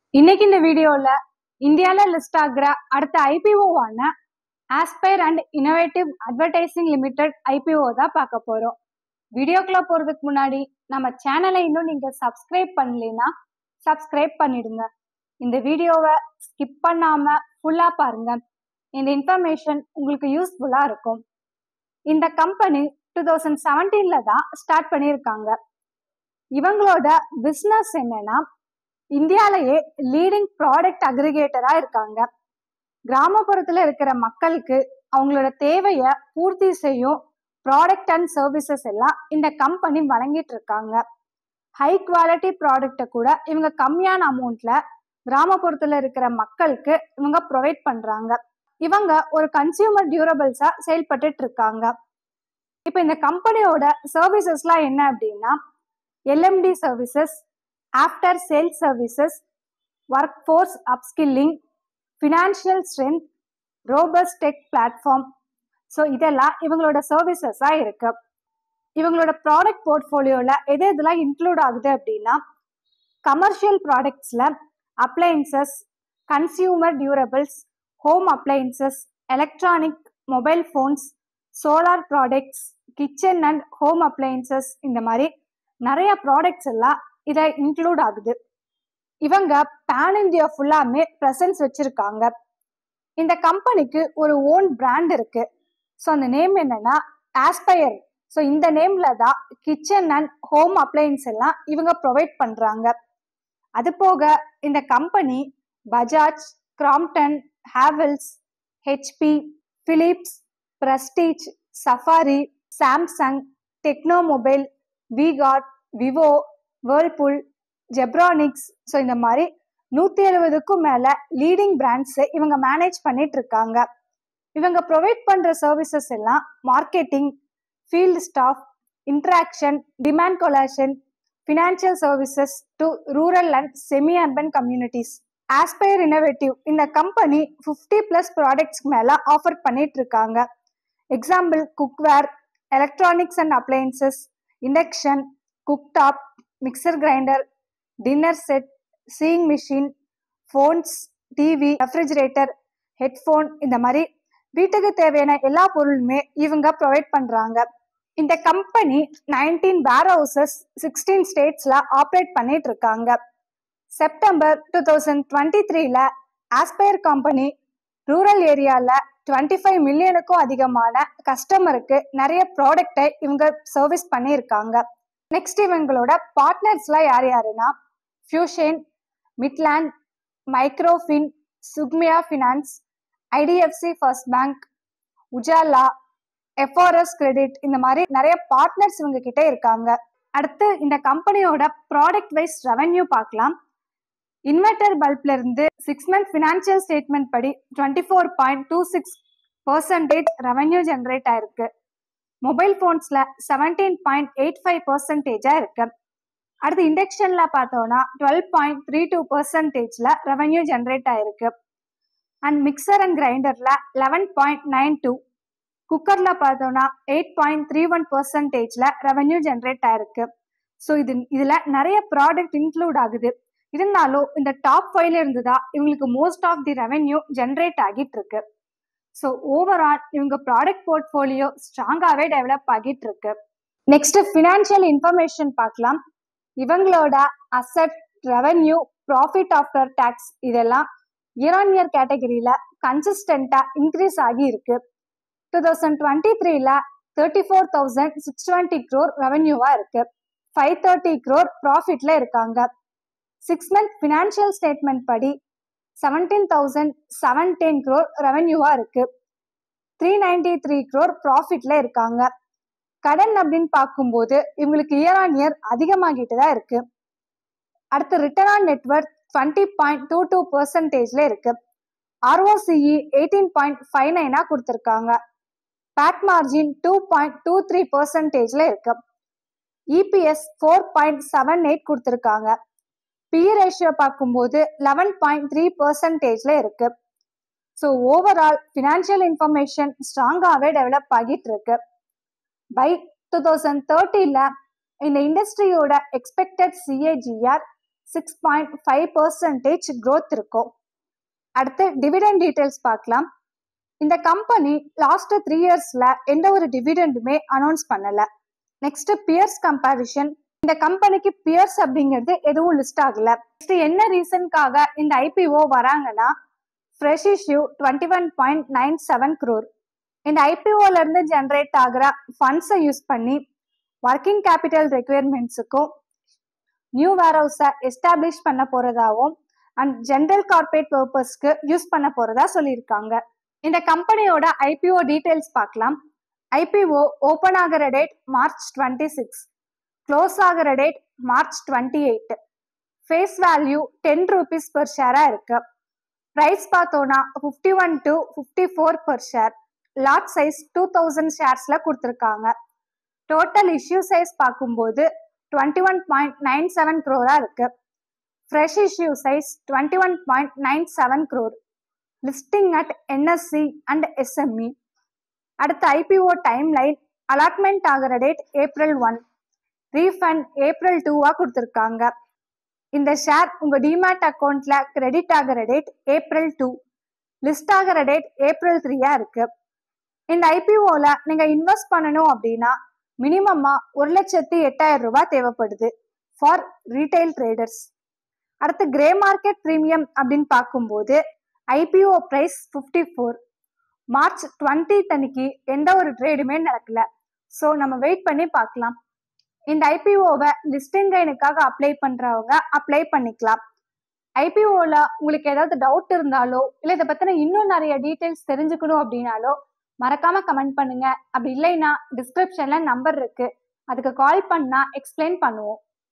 இன்னைக்கு இந்த வீடியோல இந்தியால லிஸ்ட் ஆகுற அடுத்த ஐபிஓவான Aspire and innovative advertising limited IPO தான் பார்க்க போறோம் வீடியோக்குள்ள போறதுக்கு முன்னாடி நம்ம சேனலை இன்னும் நீங்க சப்ஸ்கிரைப் பண்ணலைன்னா சப்ஸ்கிரைப் பண்ணிடுங்க இந்த வீடியோவை ஸ்கிப் பண்ணாம ஃபுல்லா பாருங்க இந்த இன்ஃபர்மேஷன் உங்களுக்கு யூஸ்ஃபுல்லா இருக்கும் இந்த கம்பெனி டூ தௌசண்ட் செவன்டீன்ல தான் ஸ்டார்ட் பண்ணியிருக்காங்க இவங்களோட பிஸ்னஸ் என்னன்னா இந்தியாலயே லீடிங் ப்ராடக்ட் அக்ரிகேட்டரா இருக்காங்க கிராமப்புறத்துல இருக்கிற மக்களுக்கு அவங்களோட தேவைய பூர்த்தி செய்யும் ப்ராடக்ட் அண்ட் சர்வீசஸ் எல்லாம் இந்த கம்பெனி வழங்கிட்டு இருக்காங்க ஹை குவாலிட்டி ப்ராடக்ட்டை கூட இவங்க கம்மியான அமௌண்ட்ல கிராமப்புறத்துல இருக்கிற மக்களுக்கு இவங்க ப்ரொவைட் பண்றாங்க இவங்க ஒரு கன்சியூமர் டியூரபிள்ஸா செயல்பட்டுட்டு இருக்காங்க இப்போ இந்த கம்பெனியோட சர்வீசஸ்லாம் என்ன அப்படின்னா LMT services after sales services work force upskilling financial strength robust tech platform so இதெல்லாம் இவங்களோட சர்வீசஸாக இருக்கு இவங்களோட ப்ராடக்ட் போர்ட்ஃபோலியோவில் எது எதெல்லாம் இன்க்ளூட் ஆகுது அப்படின்னா கமர்ஷியல் ப்ராடக்ட்ஸில் appliances consumer durables home appliances electronic mobile phones solar products kitchen and home appliances இந்த மாதிரி நிறைய ப்ராடக்ட்ஸ் எல்லாம் இதை இன்க்ளூட் ஆகுது இவங்க பேன் இந்தியா ஃபுல்லாமே ப்ரெசன்ஸ் வச்சிருக்காங்க இந்த கம்பெனிக்கு ஒரு ஓன் பிராண்ட் இருக்கு ஸோ அந்த நேம் என்னன்னா ஆஸ்பயர் ஸோ இந்த நேம்ல தான் கிச்சன் அண்ட் ஹோம் அப்ளையன்ஸ் எல்லாம் இவங்க ப்ரொவைட் பண்றாங்க அது போக இந்த company Bajaj Crompton Havells HP Philips Prestige Safari Samsung Tecno mobile விகாட் விவோ வேர்ல்பூல் ஜெப்ரானிக்ஸ் ஸோ இந்த மாதிரி நூற்றி எழுபதுக்கும் மேலே லீடிங் பிராண்ட்ஸை இவங்க மேனேஜ் பண்ணிட்டு இருக்காங்க இவங்க ப்ரொவைட் பண்ணுற சர்வீசஸ் எல்லாம் marketing field staff interaction demand collection financial services to rural and semi urban communities Aspire innovative இந்த கம்பெனி ஃபிஃப்டி ப்ளஸ் ப்ராடக்ட்ஸ்க்கு மேலே ஆஃபர் பண்ணிட்டு இருக்காங்க example cookware electronics and appliances induction cooktop mixer grinder dinner set sewing machine phones TV refrigerator headphone இந்த மாதிரி வீட்டுக்கு தேவையான எல்லா பொருளுமே இவங்க ப்ரொவைட் பண்றாங்க இந்த company nineteen warehouses sixteen ஸ்டேட்ஸ்ல ஆப்ரேட் பண்ணிட்டு இருக்காங்க செப்டம்பர் டூ தௌசண்ட் டுவெண்ட்டி த்ரீல ஆஸ்பயர் கம்பெனி ரூரல் ஏரியால டுவெண்ட்டி ஃபைவ் மில்லியனுக்கும் அதிகமான கஸ்டமருக்கு நிறைய ப்ராடக்டை இவங்க சர்வீஸ் பண்ணியிருக்காங்க நெக்ஸ்ட் இவங்களோட பார்ட்னர்ஸ்லாம் யார் யாருன்னா ஃபியூஷன் மிட்லேண்ட் மைக்ரோஃபின் சுக்மியா finance IDFC first bank Ujala FRS credit இந்த மாதிரி நிறைய பார்ட்னர்ஸ் இவங்க கிட்ட இருக்காங்க அடுத்து இந்த கம்பெனியோட ப்ராடக்ட் வைஸ் ரெவென்யூ பார்க்கலாம் இன்வெர்டர் பல்ப்ல இருந்து சிக்ஸ் மந்த் ஃபினான்ஷியல் ஸ்டேட்மெண்ட் படி twenty four point two six percentage revenue generate ஆயிருக்கு மொபைல் ஃபோன்ஸ்ல செவன்டீன் பாயிண்ட் எயிட் ஃபைவ் பர்சன்டேஜா இருக்கு அடுத்து இண்டக்ஷன்ல பார்த்தோம்னா டுவெல் பாயிண்ட் த்ரீ டூ பர்சன்டேஜ்ல ரெவென்யூ ஜென்ரேட் ஆயிருக்கு அண்ட் மிக்சர் அண்ட் கிரைண்டர்ல லெவன் பாயிண்ட் நைன் டூ குக்கர்ல பார்த்தோம்னா எயிட் பாயிண்ட் த்ரீ ஒன் பர்சன்டேஜ்ல ரெவென்யூ ஜென்ரேட் ஆயிருக்கு ஸோ இது இதுல நிறைய ப்ராடக்ட் இன்க்ளூட் ஆகுது இருந்தாலும் இந்த டாப் ஃபைவ்ல இருந்து தான் இவங்களுக்கு most of the revenue generate ஆகிட்டு இருக்கு ஸோ ஓவரால் இவங்க ப்ராடக்ட் போர்ட்ஃபோலியோ ஸ்ட்ராங்காகவே டெவலப் ஆகிட்டு இருக்கு நெக்ஸ்ட் ஃபினான்ஷியல் இன்ஃபர்மேஷன் பார்க்கலாம் இவங்களோட asset revenue profit after tax இதெல்லாம் இயர் ஆன் இயர் கேட்டகரியில கன்சிஸ்டண்டா இன்க்ரீஸ் ஆகி இருக்கு டூ தௌசண்ட் டுவெண்ட்டி த்ரீல thirty four thousand six twenty crore ரெவென்யூவா இருக்கு ஃபைவ் தேர்ட்டி க்ரோர் ப்ராஃபிட்ல இருக்காங்க சிக்ஸ் மந்த் ஃபினான்ஷியல் ஸ்டேட்மெண்ட் படி seventeen thousand seven ten crore ரெவென்யூவா இருக்கு த்ரீ நைன்டி த்ரீ க்ரோர் ப்ராஃபிட்ல இருக்காங்க கடன் அப்படின்னு பார்க்கும்போது இவங்களுக்கு இயர் ஆன் இயர் அதிகமாகிட்டு தான் இருக்கு அடுத்து return on network twenty point two two பர்சன்டேஜ்ல இருக்கு ஆர்ஓசிஇ எயிட்டீன் பாயிண்ட் ஃபைவ் நைனா கொடுத்துருக்காங்க PAT margin two point two three பர்சன்டேஜ்ல இருக்கு EPS four point seven eight கொடுத்துருக்காங்க பி ரேஷியோ பார்க்கும்போது லெவன் பாயிண்ட் த்ரீ பர்சன்டேஜ்ல இருக்கு ஸோ ஓவரால் ஃபினான்ஷியல் இன்ஃபர்மேஷன் ஸ்ட்ராங்காகவே டெவலப் ஆகிட்டு இருக்கு பை டூ தௌசண்ட் தேர்ட்டில இந்த இண்டஸ்ட்ரியோட expected CAGR six point five percentage growth இருக்கும் அடுத்து டிவிடெண்ட் டீடைல்ஸ் பார்க்கலாம் இந்த கம்பெனி லாஸ்ட் த்ரீ இயர்ஸ்ல எந்த ஒரு டிவிடெண்டுமே அனௌன்ஸ் பண்ணல நெக்ஸ்ட் பியர்ஸ் கம்பேரிஷன் இந்த கம்பெனிக்கு பியர்ஸ் அப்படிங்கிறது எதுவும் லிஸ்ட் ஆகல நெக்ஸ்ட் என்ன ரீசன்காக இந்த ஐபிஓ வராங்கன்னா fresh issue twenty one point nine seven crore இந்த ஐபிஓல இருந்து ஜென்ரேட் ஆகிற ஃபண்ட்ஸை யூஸ் பண்ணி ஒர்க்கிங் கேபிட்டல் ரெக்குயர்மெண்ட்ஸுக்கும் நியூ வேர் ஹவுஸை எஸ்டாப்ளிஷ் பண்ண போறதாவும் அண்ட் ஜென்ரல் கார்பரேட் பர்பஸ்க்கு யூஸ் பண்ண போறதா சொல்லியிருக்காங்க இந்த கம்பெனியோட ஐபிஓ டீடைல்ஸ் பார்க்கலாம் ஐபிஓ ஓபன் ஆகிற date March twenty six close ஆகிற date March twenty eight face value ten rupees per ஷேரா இருக்கு ப்ரைஸ் பார்த்தோன்னா fifty one to fifty four per share lot size two thousand ஷேர்ஸ்ல கொடுத்துருக்காங்க டோட்டல் இஷ்யூ சைஸ் பார்க்கும்போது twenty one point nine seven க்ரோரா இருக்கு fresh issue size twenty one point nine seven crore listing at NSE and SME அடுத்த IPO timeline allotment ஆகிற date April one refund April டூவா கொடுத்துருக்காங்க இந்த ஷேர் உங்க demat அக்கௌண்ட்ல கிரெடிட் ஆகிற டேட் ஏப்ரல் டூ லிஸ்ட் ஆகிற டேட் ஏப்ரல் த்ரீயா இருக்கு இந்த ஐபிஓல நீங்க இன்வெஸ்ட் பண்ணணும் அப்படின்னா மினிமமா ஒரு லட்சத்தி எட்டாயிரம் ரூபாய் தேவைப்படுது ஃபார் ரீட்டைல் ட்ரேடர்ஸ் அடுத்து கிரே மார்க்கெட் ப்ரீமியம் அப்படின்னு பார்க்கும்போது IPO price fifty four March twenty அன்னைக்கு எந்த ஒரு ட்ரேடுமே நடக்கல ஸோ நம்ம வெயிட் பண்ணி பார்க்கலாம் இந்த ஐபிஓவை லிஸ்டிங் கைனுக்காக அப்ளை பண்றவங்க அப்ளை பண்ணிக்கலாம் ஐபிஓல உங்களுக்கு ஏதாவது டவுட் இருந்தாலோ இல்லை இதை பத்தின இன்னும் நிறைய டீட்டெயில்ஸ் தெரிஞ்சுக்கணும் அப்படின்னாலோ மறக்காம கமெண்ட் பண்ணுங்க அப்படி இல்லைன்னா டிஸ்கிரிப்ஷன்ல நம்பர் இருக்கு அதுக்கு கால் பண்ணா எக்ஸ்பிளைன் பண்ணுவோம்